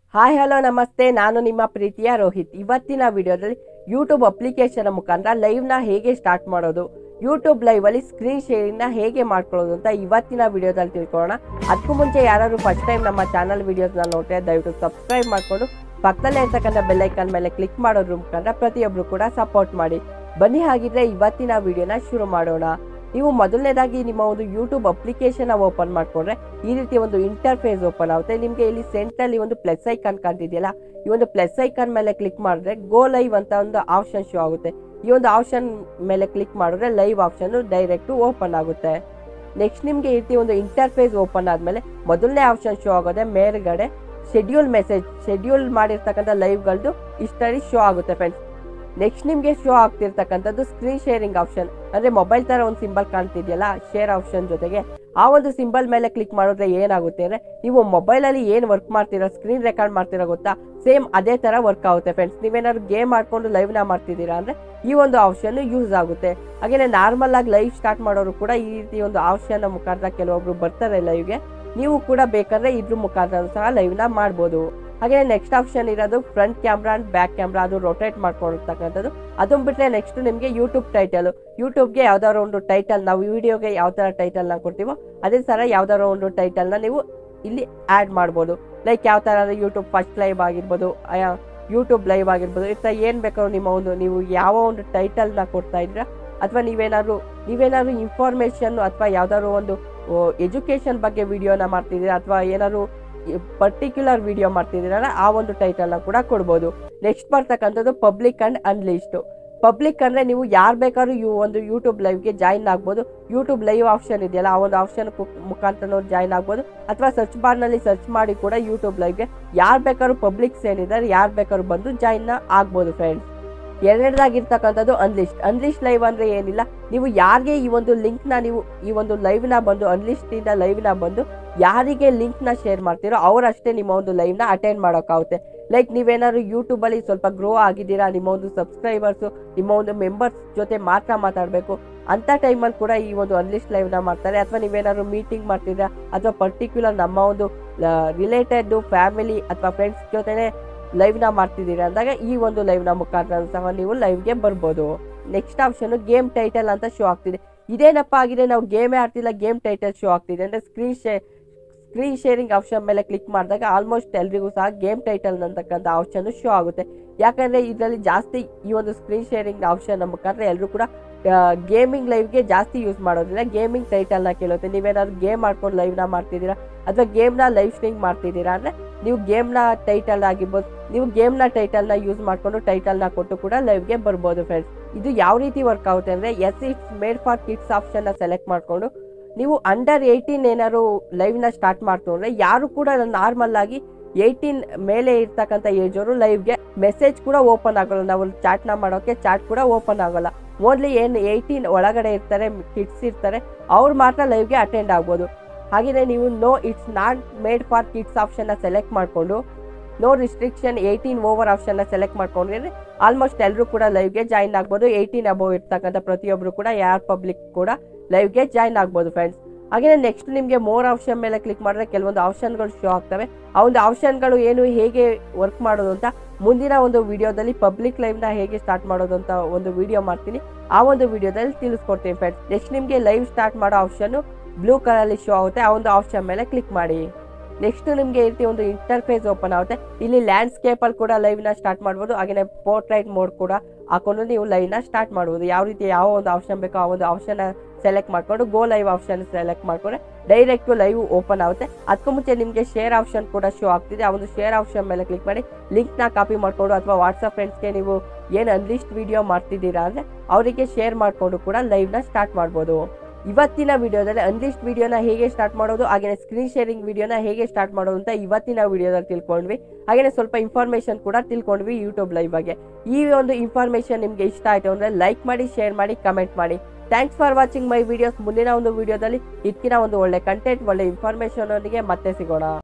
hi hello ನಮಸ್ತೆ ನಾನು ನಿಮ್ಮ ಪ್ರೀತಿಯ ರೋಹಿತ್ ಇವತ್ತಿನ ವಿಡಿಯೋದಲ್ಲಿ ಯೂಟ್ಯೂಬ್ ಅಪ್ಲಿಕೇಶನ್ ಮುಖಾಂತರ ಲೈವ್ನ ಹೇಗೆ ಸ್ಟಾರ್ಟ್ ಮಾಡೋದು ಯೂಟ್ಯೂಬ್ ಲೈವಲ್ಲಿ ಸ್ಕ್ರೀನ್ ಶೇರಿಂಗ್ನ ಹೇಗೆ ಮಾಡ್ಕೊಳ್ಳೋದು ಅಂತ ಇವತ್ತಿನ ವಿಡಿಯೋದಲ್ಲಿ ತಿಳ್ಕೊಳ್ಳೋಣ ಅದಕ್ಕೂ ಮುಂಚೆ ಯಾರಾದ್ರು ಫಸ್ಟ್ ಟೈಮ್ ನಮ್ಮ ಚಾನಲ್ ವಿಡಿಯೋಸ್ನ ನೋಡ್ತಾರೆ ದಯವಿಟ್ಟು ಸಬ್ಸ್ಕ್ರೈಬ್ ಮಾಡಿಕೊಂಡು ಪಕ್ಕದಲ್ಲೇ ಇರ್ತಕ್ಕಂಥ ಬೆಲ್ಲೈಕನ್ ಮೇಲೆ ಕ್ಲಿಕ್ ಮಾಡೋದ್ರ ಮುಖಾಂತರ ಪ್ರತಿಯೊಬ್ಬರು ಕೂಡ ಸಪೋರ್ಟ್ ಮಾಡಿ ಬನ್ನಿ ಹಾಗಿದ್ರೆ ಇವತ್ತಿನ ವಿಡಿಯೋನ ಶುರು ಮಾಡೋಣ ನೀವು ಮೊದಲನೇದಾಗಿ ನಿಮ್ಮ ಒಂದು ಯೂಟ್ಯೂಬ್ ಅಪ್ಲಿಕೇಶನ್ ಓಪನ್ ಮಾಡ್ಕೊಂಡ್ರೆ ಈ ರೀತಿ ಒಂದು ಇಂಟರ್ಫೇಸ್ ಓಪನ್ ಆಗುತ್ತೆ ನಿಮಗೆ ಇಲ್ಲಿ ಸೆಂಟ್ರಲ್ಲಿ ಒಂದು ಪ್ಲಸ್ ಐಕಾನ್ ಕಾಣ್ತಿದೆಯಲ್ಲ ಈ ಒಂದು ಪ್ಲಸ್ ಐಕಾನ್ ಮೇಲೆ ಕ್ಲಿಕ್ ಮಾಡಿದ್ರೆ ಗೋ ಲೈವ್ ಅಂತ ಒಂದು ಆಪ್ಷನ್ ಶೋ ಆಗುತ್ತೆ ಈ ಒಂದು ಆಪ್ಷನ್ ಮೇಲೆ ಕ್ಲಿಕ್ ಮಾಡಿದ್ರೆ ಲೈವ್ ಆಪ್ಷನ್ ಡೈರೆಕ್ಟ್ ಓಪನ್ ಆಗುತ್ತೆ ನೆಕ್ಸ್ಟ್ ನಿಮಗೆ ಈ ರೀತಿ ಒಂದು ಇಂಟರ್ಫೇಸ್ ಓಪನ್ ಆದಮೇಲೆ ಮೊದಲನೇ ಆಪ್ಷನ್ ಶೋ ಆಗೋದೆ ಮೇಲ್ಗಡೆ ಶೆಡ್ಯೂಲ್ ಮೆಸೇಜ್ ಶೆಡ್ಯೂಲ್ ಮಾಡಿರ್ತಕ್ಕಂಥ ಲೈವ್ಗಳದ್ದು ಇಷ್ಟರಲ್ಲಿ ಶೋ ಆಗುತ್ತೆ ಫ್ರೆಂಡ್ಸ್ ನೆಕ್ಸ್ಟ್ ನಿಮಗೆ ಶೋ ಆಗ್ತಿರ್ತಕ್ಕಂಥದ್ದು ಸ್ಕ್ರೀನ್ ಶೇರಿಂಗ್ ಆಪ್ಷನ್ ಅಂದರೆ ಮೊಬೈಲ್ ಥರ ಒಂದು ಸಿಂಬಲ್ ಕಾಣ್ತಿದೆಯಲ್ಲ ಶೇರ್ ಆಪ್ಷನ್ ಜೊತೆಗೆ ಆ ಒಂದು ಸಿಂಬಲ್ ಮೇಲೆ ಕ್ಲಿಕ್ ಮಾಡಿದ್ರೆ ಏನಾಗುತ್ತೆ ಅಂದರೆ ನೀವು ಮೊಬೈಲಲ್ಲಿ ಏನು ವರ್ಕ್ ಮಾಡ್ತೀರಾ ಸ್ಕ್ರೀನ್ ರೆಕಾರ್ಡ್ ಮಾಡ್ತೀರಾ ಗೊತ್ತಾ ಸೇಮ್ ಅದೇ ಥರ ವರ್ಕ್ ಆಗುತ್ತೆ ಫ್ರೆಂಡ್ಸ್ ನೀವೇನಾದ್ರು ಗೇಮ್ ಆಡ್ಕೊಂಡು ಲೈವ್ನ ಮಾಡ್ತಿದ್ದೀರಾ ಅಂದರೆ ಈ ಒಂದು ಆಪ್ಷನ್ ಯೂಸ್ ಆಗುತ್ತೆ ಹಾಗೆಯೇ ನಾರ್ಮಲ್ ಆಗಿ ಲೈವ್ ಸ್ಟಾರ್ಟ್ ಮಾಡೋರು ಕೂಡ ಈ ರೀತಿ ಒಂದು ಆಪ್ಷನ್ ಮುಖಾಂತರ ಕೆಲವೊಬ್ರು ಬರ್ತಾರೆ ಲೈವ್ಗೆ ನೀವು ಕೂಡ ಬೇಕಾದ್ರೆ ಇದ್ರ ಮುಖಾಂತರ ಸಹ ಲೈವ್ನ ಮಾಡ್ಬೋದು ಹಾಗೆ ನೆಕ್ಸ್ಟ್ ಆಪ್ಷನ್ ಇರೋದು front camera and back camera ಅದು ರೊಟೇಟ್ ಮಾಡ್ಕೊಂಡಿರ್ತಕ್ಕಂಥದ್ದು ಅದನ್ನ ಬಿಟ್ಟರೆ ನೆಕ್ಸ್ಟ್ ನಿಮಗೆ ಯೂಟ್ಯೂಬ್ ಟೈಟಲ್ ಯೂಟ್ಯೂಬ್ಗೆ ಯಾವ್ದಾದ್ರು ಒಂದು ಟೈಟಲ್ ನಾವು ವಿಡಿಯೋಗೆ ಯಾವ ಥರ ಟೈಟಲ್ನ ಕೊಡ್ತೀವೋ ಅದೇ ಥರ ಯಾವ್ದಾದ್ರು ಒಂದು ಟೈಟಲ್ನ ನೀವು ಇಲ್ಲಿ ಆ್ಯಡ್ ಮಾಡ್ಬೋದು ಲೈಕ್ ಯಾವ ಥರ ಯೂಟ್ಯೂಬ್ ಫಸ್ಟ್ ಲೈವ್ ಆಗಿರ್ಬೋದು ಯೂಟ್ಯೂಬ್ ಲೈವ್ ಆಗಿರ್ಬೋದು ಈ ಥರ ಏನು ಬೇಕಾದ್ರೂ ನಿಮ್ಮ ಒಂದು ನೀವು ಯಾವ ಒಂದು ಟೈಟಲ್ನ ಕೊಡ್ತಾ ಇದ್ದೀರಾ ಅಥವಾ ನೀವೇನಾದ್ರು ನೀವೇನಾದ್ರು ಇನ್ಫಾರ್ಮೇಷನ್ ಅಥವಾ ಯಾವ್ದಾದ್ರು ಒಂದು ಎಜುಕೇಷನ್ ಬಗ್ಗೆ ವಿಡಿಯೋನ ಮಾಡ್ತಿದ್ದೀರಾ ಅಥವಾ ಏನಾದ್ರು ಪರ್ಟಿಕ್ಯುಲರ್ ವಿಡಿಯೋ ಮಾಡ್ತಿದ್ದೀರಲ್ಲ ಆ ಒಂದು ಟೈಟಲ್ನ ಕೂಡ ಕೊಡ್ಬೋದು ನೆಕ್ಸ್ಟ್ ಬರ್ತಕ್ಕಂಥದ್ದು ಪಬ್ಲಿಕ್ ಆ್ಯಂಡ್ ಅನ್ಲಿಸ್ಟ್ ಪಬ್ಲಿಕ್ ಅಂದರೆ ನೀವು ಯಾರು ಬೇಕಾದ್ರೂ ಯು ಒಂದು ಯೂಟ್ಯೂಬ್ ಲೈವ್ಗೆ ಜಾಯಿನ್ ಆಗ್ಬೋದು ಯೂಟ್ಯೂಬ್ ಲೈವ್ ಆಪ್ಷನ್ ಇದೆಯಲ್ಲ ಆ ಒಂದು ಆಪ್ಷನ್ ಮುಖಾಂತರ ಜಾಯಿನ್ ಆಗ್ಬೋದು ಅಥವಾ ಸರ್ಚ್ ಬಾರ್ನಲ್ಲಿ ಸರ್ಚ್ ಮಾಡಿ ಕೂಡ ಯೂಟ್ಯೂಬ್ ಲೈವ್ಗೆ ಯಾರು ಬೇಕಾದ್ರೂ ಪಬ್ಲಿಕ್ಸ್ ಏನಿದ್ದಾರೆ ಯಾರು ಬೇಕಾದ್ರೂ ಬಂದು ಜಾಯಿನ್ ಆಗ್ಬೋದು ಫ್ರೆಂಡ್ಸ್ ಎರಡನೇದಾಗಿರ್ತಕ್ಕಂಥದ್ದು ಅನ್ಲಿಸ್ಟ್ ಅನ್ಲಿಸ್ಟ್ ಲೈವ್ ಅಂದರೆ ಏನಿಲ್ಲ ನೀವು ಯಾರಿಗೆ ಈ ಒಂದು ಲಿಂಕ್ನ ನೀವು ಈ ಒಂದು ಲೈವ್ನ ಬಂದು ಅನ್ಲಿಸ್ಟಿಂದ ಲೈವ್ನ ಬಂದು ಯಾರಿಗೆ ಲಿಂಕ್ನ ಶೇರ್ ಮಾಡ್ತೀರೋ ಅವರಷ್ಟೇ ನಿಮ್ಮ ಒಂದು ಲೈವ್ನ ಅಟೆಂಡ್ ಮಾಡೋಕ್ಕಾಗುತ್ತೆ ಲೈಕ್ ನೀವೇನಾದ್ರು ಯೂಟ್ಯೂಬಲ್ಲಿ ಸ್ವಲ್ಪ ಗ್ರೋ ಆಗಿದ್ದೀರಾ ನಿಮ್ಮ ಒಂದು ಸಬ್ಸ್ಕ್ರೈಬರ್ಸು ನಿಮ್ಮ ಒಂದು ಮೆಂಬರ್ಸ್ ಜೊತೆ ಮಾತ್ರ ಮಾತಾಡಬೇಕು ಅಂಥ ಟೈಮಲ್ಲಿ ಕೂಡ ಈ ಒಂದು ಅನ್ಲಿಸ್ಟ್ ಲೈವ್ನ ಮಾಡ್ತಾರೆ ಅಥವಾ ನೀವೇನಾದ್ರು ಮೀಟಿಂಗ್ ಮಾಡ್ತಿದ್ದೀರಾ ಅಥವಾ ಪರ್ಟಿಕ್ಯುಲರ್ ನಮ್ಮ ಒಂದು ರಿಲೇಟೆಡ್ ಫ್ಯಾಮಿಲಿ ಅಥವಾ ಫ್ರೆಂಡ್ಸ್ ಜೊತೆನೇ ಲೈವ್ನ ಮಾಡ್ತಿದ್ದೀರಾ ಅಂದಾಗ ಈ ಒಂದು ಲೈವ್ನ ಮುಖಾಂತರ ಸಹ ನೀವು ಲೈವ್ಗೆ ಬರ್ಬೋದು ನೆಕ್ಸ್ಟ್ ಆಪ್ಷನ್ ಗೇಮ್ ಟೈಟಲ್ ಅಂತ ಶೋ ಆಗ್ತಿದೆ ಇದೇನಪ್ಪ ಆಗಿದೆ ನಾವು ಗೇಮೇ ಆಡ್ತಿಲ್ಲ ಗೇಮ್ ಟೈಟಲ್ ಶೋ ಆಗ್ತಿದೆ ಅಂದರೆ ಸ್ಕ್ರೀನ್ ಶೇ ಸ್ಕ್ರೀನ್ ಶೇರಿಂಗ್ ಆಪ್ಷನ್ ಮೇಲೆ ಕ್ಲಿಕ್ ಮಾಡಿದಾಗ ಆಲ್ಮೋಸ್ಟ್ ಎಲ್ರಿಗೂ ಸಹ ಗೇಮ್ ಟೈಟಲ್ ಅಂತಕ್ಕಂಥ ಆಪ್ಷನ್ ಶೋ ಆಗುತ್ತೆ ಯಾಕಂದರೆ ಇದರಲ್ಲಿ ಜಾಸ್ತಿ ಈ ಒಂದು ಸ್ಕ್ರೀನ್ ಶೇರಿಂಗ್ ಆಪ್ಷನ್ ಮುಖಾಂತರ ಎಲ್ಲರೂ ಕೂಡ ಗೇಮಿಂಗ್ ಲೈವ್ಗೆ ಜಾಸ್ತಿ ಯೂಸ್ ಮಾಡೋದಿಲ್ಲ ಗೇಮಿಂಗ್ ಟೈಟಲ್ನ ಕೇಳುತ್ತೆ ನೀವೇನಾದ್ರು ಗೇಮ್ ಮಾಡ್ಕೊಂಡು ಲೈವ್ನ ಮಾಡ್ತಿದ್ದೀರಾ ಅಥವಾ ಗೇಮ್ನ ಲೈವ್ ಸ್ಟ್ರೀಮ್ ಮಾಡ್ತಿದ್ದೀರಾ ಅಂದರೆ ನೀವು ಗೇಮ್ನ ಟೈಟಲ್ ಆಗಿರ್ಬೋದು ನೀವು ಗೇಮ್ನ ಟೈಟಲ್ನ ಯೂಸ್ ಮಾಡಿಕೊಂಡು ಟೈಟಲ್ನ ಕೊಟ್ಟು ಕೂಡ ಲೈವ್ಗೆ ಬರ್ಬೋದು ಫ್ರೆಂಡ್ಸ್ ಇದು ಯಾವ ರೀತಿ ವರ್ಕ್ ಆಗುತ್ತೆ ಅಂದರೆ yes it's made for kids ಆಪ್ಷನ್ನ ಸೆಲೆಕ್ಟ್ ಮಾಡಿಕೊಂಡು ನೀವು ಅಂಡರ್ ಏಯ್ಟೀನ್ ಏನಾದ್ರು ಲೈವ್ನ ಸ್ಟಾರ್ಟ್ ಮಾಡ್ತು ಅಂದರೆ ಯಾರು ಕೂಡ ನಾರ್ಮಲ್ ಆಗಿ ಏಯ್ಟೀನ್ ಮೇಲೆ ಇರ್ತಕ್ಕಂಥ ಏಜ್ ಅವರು ಲೈವ್ಗೆ ಮೆಸೇಜ್ ಕೂಡ ಓಪನ್ ಆಗೋಲ್ಲ ನಾವು ಚಾಟ್ನ ಮಾಡೋಕ್ಕೆ ಚಾಟ್ ಕೂಡ ಓಪನ್ ಆಗೋಲ್ಲ ಓನ್ಲಿ ಏನು ಏಯ್ಟೀನ್ ಒಳಗಡೆ ಇರ್ತಾರೆ ಕಿಡ್ಸ್ ಇರ್ತಾರೆ ಅವ್ರು ಮಾತ್ರ ಲೈವ್ಗೆ ಅಟೆಂಡ್ ಆಗ್ಬೋದು ಹಾಗೆಯೇ ನೀವು no it's not made for kids ಆಪ್ಷನ್ನ ಸೆಲೆಕ್ಟ್ ಮಾಡಿಕೊಂಡು ನೋ ರಿಸ್ಟ್ರಿಕ್ಷನ್ ಏಯ್ಟೀನ್ ಓವರ್ ಆಪ್ಷನ್ನ ಸೆಲೆಕ್ಟ್ ಮಾಡ್ಕೊಂಡ್ರೆ ಆಲ್ಮೋಸ್ಟ್ ಎಲ್ಲರೂ ಕೂಡ ಲೈವ್ಗೆ ಜಾಯಿನ್ ಆಗ್ಬೋದು ಏಯ್ಟೀನ್ ಅಬೋವ್ ಇರ್ತಕ್ಕಂಥ ಪ್ರತಿಯೊಬ್ಬರು ಕೂಡ ಯಾರ್ ಪಬ್ಲಿಕ್ ಕೂಡ ಲೈವ್ಗೆ ಜಾಯಿನ್ ಆಗ್ಬೋದು ಫ್ರೆಂಡ್ಸ್ ಹಾಗೆಯೇ ನೆಕ್ಸ್ಟ್ ನಿಮಗೆ ಮೋರ್ ಆಪ್ಷನ್ ಮೇಲೆ ಕ್ಲಿಕ್ ಮಾಡಿದ್ರೆ ಕೆಲವೊಂದು ಆಪ್ಷನ್ಗಳು ಶೋ ಆಗ್ತವೆ ಆ ಒಂದು ಆಪ್ಷನ್ಗಳು ಏನು ಹೇಗೆ ವರ್ಕ್ ಮಾಡೋದು ಅಂತ ಮುಂದಿನ ಒಂದು ವಿಡಿಯೋದಲ್ಲಿ ಪಬ್ಲಿಕ್ ಲೈವ್ನ ಹೇಗೆ ಸ್ಟಾರ್ಟ್ ಮಾಡೋದು ಅಂತ ಒಂದು ವಿಡಿಯೋ ಮಾಡ್ತೀನಿ ಆ ಒಂದು ವಿಡಿಯೋದಲ್ಲಿ ತಿಳಿಸ್ಕೊಡ್ತೀನಿ ಫ್ರೆಂಡ್ಸ್ ನೆಕ್ಸ್ಟ್ ನಿಮಗೆ ಲೈವ್ ಸ್ಟಾರ್ಟ್ ಮಾಡೋ ಆಪ್ಷನ್ನು ಬ್ಲೂ ಕಲರಲ್ಲಿ ಶೋ ಆಗುತ್ತೆ ಆ ಒಂದು ಆಪ್ಷನ್ ಮೇಲೆ ಕ್ಲಿಕ್ ಮಾಡಿ ನೆಕ್ಸ್ಟ್ ನಿಮಗೆ ಈ ರೀತಿ ಒಂದು ಇಂಟರ್ಫೇಸ್ ಓಪನ್ ಆಗುತ್ತೆ ಇಲ್ಲಿ ಲ್ಯಾಂಡ್ಸ್ಕೇಪಲ್ಲಿ ಕೂಡ ಲೈವ್ನ ಸ್ಟಾರ್ಟ್ ಮಾಡ್ಬೋದು ಹಾಗೆಯೇ ಪೋರ್ಟ್ರೈಟ್ ಮೋಡ್ ಕೂಡ ಹಾಕೊಂಡು ನೀವು ಲೈವ್ನ ಸ್ಟಾರ್ಟ್ ಮಾಡ್ಬೋದು ಯಾವ ರೀತಿ ಯಾವ ಒಂದು ಆಪ್ಷನ್ ಬೇಕೋ ಆ ಒಂದು ಆಪ್ಷನ್ ಸೆಲೆಕ್ಟ್ ಮಾಡಿಕೊಂಡು ಗೋ ಲೈವ್ ಆಪ್ಷನ್ ಸೆಲೆಕ್ಟ್ ಮಾಡಿಕೊಂಡ್ರೆ ಡೈರೆಕ್ಟು ಲೈವ್ ಓಪನ್ ಆಗುತ್ತೆ ಅದಕ್ಕೂ ಮುಂಚೆ ನಿಮಗೆ ಶೇರ್ ಆಪ್ಷನ್ ಕೂಡ ಶೋ ಆಗ್ತಿದೆ ಆ ಒಂದು ಶೇರ್ ಆಪ್ಷನ್ ಮೇಲೆ ಕ್ಲಿಕ್ ಮಾಡಿ ಲಿಂಕ್ನ ಕಾಪಿ ಮಾಡಿಕೊಂಡು ಅಥವಾ ವಾಟ್ಸಪ್ ಫ್ರೆಂಡ್ಸ್ಗೆ ನೀವು ಏನು ಅನ್ಲಿಸ್ಟ್ ವಿಡಿಯೋ ಮಾಡ್ತಿದ್ದೀರಾ ಅಂದರೆ ಅವರಿಗೆ ಶೇರ್ ಮಾಡಿಕೊಂಡು ಕೂಡ ಲೈವ್ನ ಸ್ಟಾರ್ಟ್ ಮಾಡ್ಬೋದು ಇವತ್ತಿನ ವಿಡಿಯೋದಲ್ಲಿ ಅನ್ಲಿಸ್ಟ್ ವಿಡಿಯೋನ ಹೇಗೆ ಸ್ಟಾರ್ಟ್ ಮಾಡೋದು ಹಾಗೆಯೇ ಸ್ಕ್ರೀನ್ ಶೇರಿಂಗ್ ವಿಡಿಯೋನ ಹೇಗೆ ಸ್ಟಾರ್ಟ್ ಮಾಡೋದು ಅಂತ ಇವತ್ತಿನ ವಿಡಿಯೋದಲ್ಲಿ ತಿಳ್ಕೊಂಡ್ವಿ ಹಾಗೆಯೇ ಸ್ವಲ್ಪ ಇನ್ಫಾರ್ಮೇಷನ್ ಕೂಡ ತಿಳ್ಕೊಂಡ್ವಿ ಯೂಟ್ಯೂಬ್ ಲೈವ್ ಬಗ್ಗೆ ಈ ಒಂದು ಇನ್ಫಾರ್ಮೇಷನ್ ನಿಮಗೆ ಇಷ್ಟ ಆಯಿತು ಅಂದರೆ ಲೈಕ್ ಮಾಡಿ ಶೇರ್ ಮಾಡಿ ಕಮೆಂಟ್ ಮಾಡಿ thanks for watching my videos ಮುಂದಿನ ಒಂದು ವಿಡಿಯೋದಲ್ಲಿ ಇದಕ್ಕಿನ ಒಂದು ಒಳ್ಳೆ ಕಂಟೆಂಟ್ ಒಳ್ಳೆ ಇನ್ಫಾರ್ಮೇಷನ್ ಒಟ್ಟಿಗೆ ಮತ್ತೆ ಸಿಗೋಣ